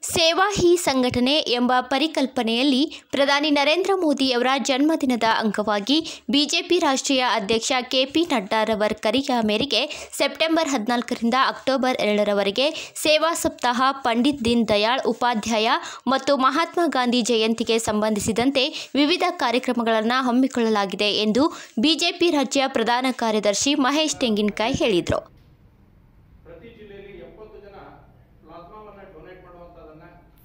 ಸೇವಾ ಹಿ ಸಂಘಟನೆ ಎಂಬ ಪರಿಕಲ್ಪನೆಯಲ್ಲಿ ಪ್ರಧಾನಿ ನರೇಂದ್ರ ಮೋದಿಯವರ ಜನ್ಮದಿನದ ಅಂಗವಾಗಿ ಬಿಜೆಪಿ ರಾಷ್ಟ್ರೀಯ ಅಧ್ಯಕ್ಷ ಕೆಪಿ ನಡ್ಡಾರವರ ಕರೆಯ ಮೇರೆಗೆ ಸೆಪ್ಟೆಂಬರ್ ಹದಿನಾಲ್ಕರಿಂದ ಅಕ್ಟೋಬರ್ ಎರಡರವರೆಗೆ ಸೇವಾ ಸಪ್ತಾಹ ಪಂಡಿತ್ ದೀನ್ ದಯಾಳ್ ಉಪಾಧ್ಯಾಯ ಮತ್ತು ಮಹಾತ್ಮ ಗಾಂಧಿ ಜಯಂತಿಗೆ ಸಂಬಂಧಿಸಿದಂತೆ ವಿವಿಧ ಕಾರ್ಯಕ್ರಮಗಳನ್ನು ಹಮ್ಮಿಕೊಳ್ಳಲಾಗಿದೆ ಎಂದು ಬಿಜೆಪಿ ರಾಜ್ಯ ಪ್ರಧಾನ ಕಾರ್ಯದರ್ಶಿ ಮಹೇಶ್ ತೆಂಗಿನಕಾಯಿ ಹೇಳಿದರು ಪ್ರತಿ ಜಿಲ್ಲೆಯಲ್ಲಿ ಎಪ್ಪತ್ತು ಜನ ಪ್ಲಾಸ್ಮಾವನ್ನ ಡೊನೇಟ್ ಮಾಡುವಂಥದ್ದನ್ನ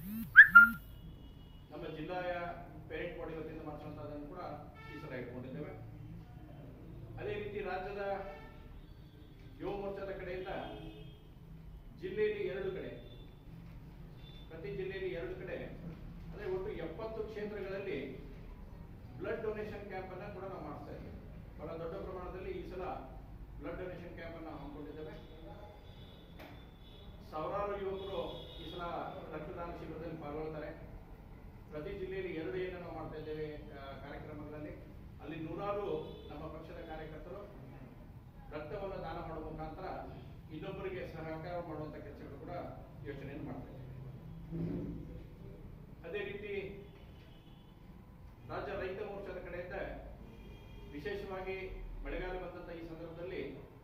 ನಮ್ಮ ಜಿಲ್ಲೆಯ ಪೇರೆಂಟ್ ಬಾಡಿ ವತಿಯಿಂದ ಮಾಡಿಸುವಂಥದ್ದನ್ನು ಕೂಡ ಈ ಸಲ ಇಟ್ಕೊಂಡಿದ್ದೇವೆ ಅದೇ ರೀತಿ ರಾಜ್ಯದ ಯುವ ಮೋರ್ಚಾದ ಕಡೆಯಿಂದ ಜಿಲ್ಲೆಯಲ್ಲಿ ಎರಡು ಕಡೆ ಪ್ರತಿ ಜಿಲ್ಲೆಯಲ್ಲಿ ಎರಡು ಕಡೆ ಅಂದರೆ ಒಟ್ಟು ಎಪ್ಪತ್ತು ಕ್ಷೇತ್ರಗಳಲ್ಲಿ ಬ್ಲಡ್ ಡೊನೇಷನ್ ಕ್ಯಾಂಪ್ ಅನ್ನ ಕೂಡ ನಾವು ಮಾಡ್ತಾ ಇದ್ದೇವೆ ಬಹಳ ದೊಡ್ಡ ಪ್ರಮಾಣದಲ್ಲಿ ಈ ಸಲ ಬ್ಲಡ್ ಡೊನೇಷನ್ ಕ್ಯಾಂಪ್ ಅನ್ನ ಹಮ್ಮಿಕೊಂಡಿದ್ದೇವೆ ಸಾವಿರಾರು ಯುವಕರು ಈ ಸಲ ರಕ್ತದಾನ ಶಿಬಿರದಲ್ಲಿ ಪಾಲ್ಗೊಳ್ತಾರೆ ಪ್ರತಿ ಜಿಲ್ಲೆಯಲ್ಲಿ ಎರಡು ಏನು ನಾವು ಮಾಡ್ತಾ ಇದ್ದೇವೆ ಆ, ಕಾರ್ಯಕ್ರಮಗಳಲ್ಲಿ ಅಲ್ಲಿ ನೂರಾರು ನಮ್ಮ ಪಕ್ಷದ ಕಾರ್ಯಕರ್ತರು ರಕ್ತವನ್ನು ದಾನ ಮಾಡುವ ಮುಖಾಂತರ ಇನ್ನೊಬ್ಬರಿಗೆ ಸಹಕಾರ ಮಾಡುವಂತ ಕೆಲಸಗಳು ಕೂಡ ಯೋಚನೆಯನ್ನು ಮಾಡ್ತಾ ಇದ್ದೇವೆ ಅದೇ ರೀತಿ ರಾಜ್ಯ ರೈತ ಮೋರ್ಚಾದ ಕಡೆಯಿಂದ ವಿಶೇಷವಾಗಿ ಮಳೆಗಾಲ ಬಂದಂತ ಈ ಸಂದರ್ಭದಲ್ಲಿ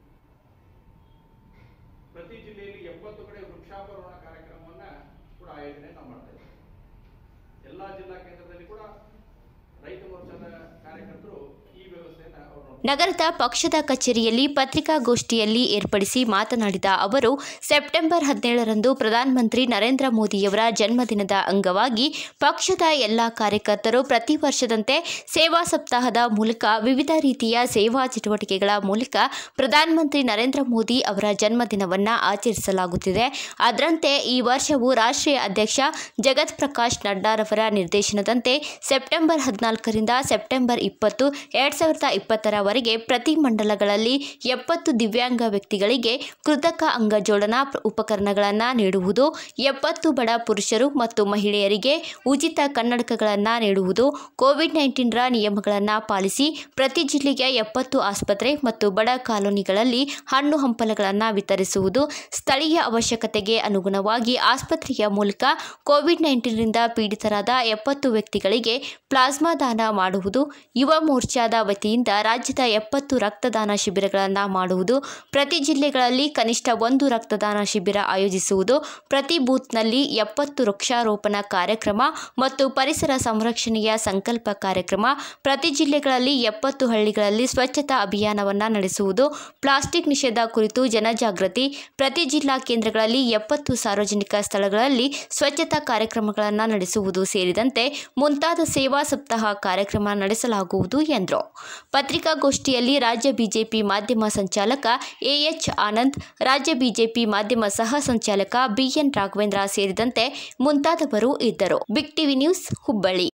ಪ್ರತಿ ಜಿಲ್ಲೆಯಲ್ಲಿ ಎಪ್ಪತ್ತು ಕಡೆ ವೃಕ್ಷಾರೋಹಣ ಕಾರ್ಯಕ್ರಮವನ್ನ ಕೂಡ ಆಯೋಜನೆ ನಾವು ಮಾಡ್ತಾ ಇದ್ದೇವೆ ಎಲ್ಲಾ ಜಿಲ್ಲಾ ಕೇಂದ್ರದಲ್ಲಿ ಕೂಡ ರೈತ ಮೋರ್ಚಾದ ಕಾರ್ಯಕರ್ತರು ಈ ವ್ಯವಸ್ಥೆಯನ್ನ ಅವರು ನೋಡ್ತಾರೆ. ನಗರದ ಪಕ್ಷದ ಕಚೇರಿಯಲ್ಲಿ ಪತ್ರಿಕಾಗೋಷ್ಠಿಯಲ್ಲಿ ಏರ್ಪಡಿಸಿ ಮಾತನಾಡಿದ ಅವರು ಸೆಪ್ಟೆಂಬರ್ ಹದಿನೇಳರಂದು ಪ್ರಧಾನಮಂತ್ರಿ ನರೇಂದ್ರ ಮೋದಿಯವರ ಜನ್ಮದಿನದ ಅಂಗವಾಗಿ ಪಕ್ಷದ ಎಲ್ಲ ಕಾರ್ಯಕರ್ತರು ಪ್ರತಿ ವರ್ಷದಂತೆ ಸೇವಾ ಸಪ್ತಾಹದ ಮೂಲಕ ವಿವಿಧ ರೀತಿಯ ಸೇವಾ ಚಟುವಟಿಕೆಗಳ ಮೂಲಕ ಪ್ರಧಾನಮಂತ್ರಿ ನರೇಂದ್ರ ಮೋದಿ ಅವರ ಜನ್ಮದಿನವನ್ನು ಆಚರಿಸಲಾಗುತ್ತಿದೆ ಅದರಂತೆ ಈ ವರ್ಷವು ರಾಷ್ಟ್ರೀಯ ಅಧ್ಯಕ್ಷ ಜಗತ್ ಪ್ರಕಾಶ್ ನಡ್ಡಾರವರ ನಿರ್ದೇಶನದಂತೆ ಸೆಪ್ಟೆಂಬರ್ ಹದಿನಾಲ್ಕರಿಂದ ಸೆಪ್ಟೆಂಬರ್ ಇಪ್ಪತ್ತು ಎರಡು ಸಾವಿರದ ಇಪ್ಪತ್ತರವರೆಗೆ ಪ್ರತಿ ಮಂಡಲಗಳಲ್ಲಿ ಎಪ್ಪತ್ತು ದಿವ್ಯಾಂಗ ವ್ಯಕ್ತಿಗಳಿಗೆ ಕೃತಕ ಅಂಗ ಜೋಡಣಾ ಪ್ರ- ಉಪಕರಣಗಳನ್ನು ನೀಡುವುದು ಎಪ್ಪತ್ತು ಬಡ ಪುರುಷರು ಮತ್ತು ಮಹಿಳೆಯರಿಗೆ ಉಚಿತ ಕನ್ನಡಕಗಳನ್ನು ನೀಡುವುದು ಕೋವಿಡ್ ನೈನ್ಟೀನ್ರ ನಿಯಮಗಳನ್ನು ಪಾಲಿಸಿ ಪ್ರತಿ ಜಿಲ್ಲೆಗೆ ಎಪ್ಪತ್ತು ಆಸ್ಪತ್ರೆ ಮತ್ತು ಬಡ ಕಾಲೋನಿಗಳಲ್ಲಿ ಹಣ್ಣು ಹಂಪಲಗಳನ್ನು ವಿತರಿಸುವುದು ಸ್ಥಳೀಯ ಅವಶ್ಯಕತೆಗೆ ಅನುಗುಣವಾಗಿ ಆಸ್ಪತ್ರೆಯ ಮೂಲಕ ಕೋವಿಡ್ ನೈನ್ಟೀನ್ರಿಂದ ಪೀಡಿತರಾದ ಎಪ್ಪತ್ತು ವ್ಯಕ್ತಿಗಳಿಗೆ ಪ್ಲಾಸ್ಮಾ ದಾನ ಮಾಡುವುದು ಯುವ ಮೋರ್ಚಾದ ವತಿಯಿಂದ ರಾಜ್ಯದ ಎಪ್ಪತ್ತು ರಕ್ತದಾನ ಶಿಬಿರಗಳನ್ನು ಮಾಡುವುದು ಪ್ರತಿ ಜಿಲ್ಲೆಗಳಲ್ಲಿ ಕನಿಷ್ಠ ಒಂದು ರಕ್ತದಾನ ಶಿಬಿರ ಆಯೋಜಿಸುವುದು ಪ್ರತಿ ಬೂತ್ನಲ್ಲಿ ಎಪ್ಪತ್ತು ವೃಕ್ಷಾರೋಪಣ ಕಾರ್ಯಕ್ರಮ ಮತ್ತು ಪರಿಸರ ಸಂರಕ್ಷಣೆಯ ಸಂಕಲ್ಪ ಕಾರ್ಯಕ್ರಮ ಪ್ರತಿ ಜಿಲ್ಲೆಗಳಲ್ಲಿ ಎಪ್ಪತ್ತು ಹಳ್ಳಿಗಳಲ್ಲಿ ಸ್ವಚ್ಛತಾ ಅಭಿಯಾನವನ್ನು ನಡೆಸುವುದು ಪ್ಲಾಸ್ಟಿಕ್ ನಿಷೇಧ ಕುರಿತು ಜನಜಾಗೃತಿ ಪ್ರತಿ ಜಿಲ್ಲಾ ಕೇಂದ್ರಗಳಲ್ಲಿ ಎಪ್ಪತ್ತು ಸಾರ್ವಜನಿಕ ಸ್ಥಳಗಳಲ್ಲಿ ಸ್ವಚ್ಛತಾ ಕಾರ್ಯಕ್ರಮಗಳನ್ನು ನಡೆಸುವುದು ಸೇರಿದಂತೆ ಮುಂತಾದ ಸೇವಾ ಸಪ್ತಾಹ ಕಾರ್ಯಕ್ರಮ ನಡೆಸಲಾಗುವುದು ಎಂದರು ಪತ್ರಿಕಾಗೋಷ್ಠಿಯಲ್ಲಿ ರಾಜ್ಯ ಬಿಜೆಪಿ ಮಾಧ್ಯಮ ಸಂಚಾಲಕ ಎಎಚ್ ಆನಂದ್ ರಾಜ್ಯ ಬಿಜೆಪಿ ಮಾಧ್ಯಮ ಸಹ ಸಂಚಾಲಕ ಬಿಎನ್ ರಾಘವೇಂದ್ರ ಸೇರಿದಂತೆ ಮುಂತಾದವರು ಇದ್ದರು ಬಿಗ್ ಟಿವಿ ನ್ಯೂಸ್ ಹುಬ್ಬಳ್ಳಿ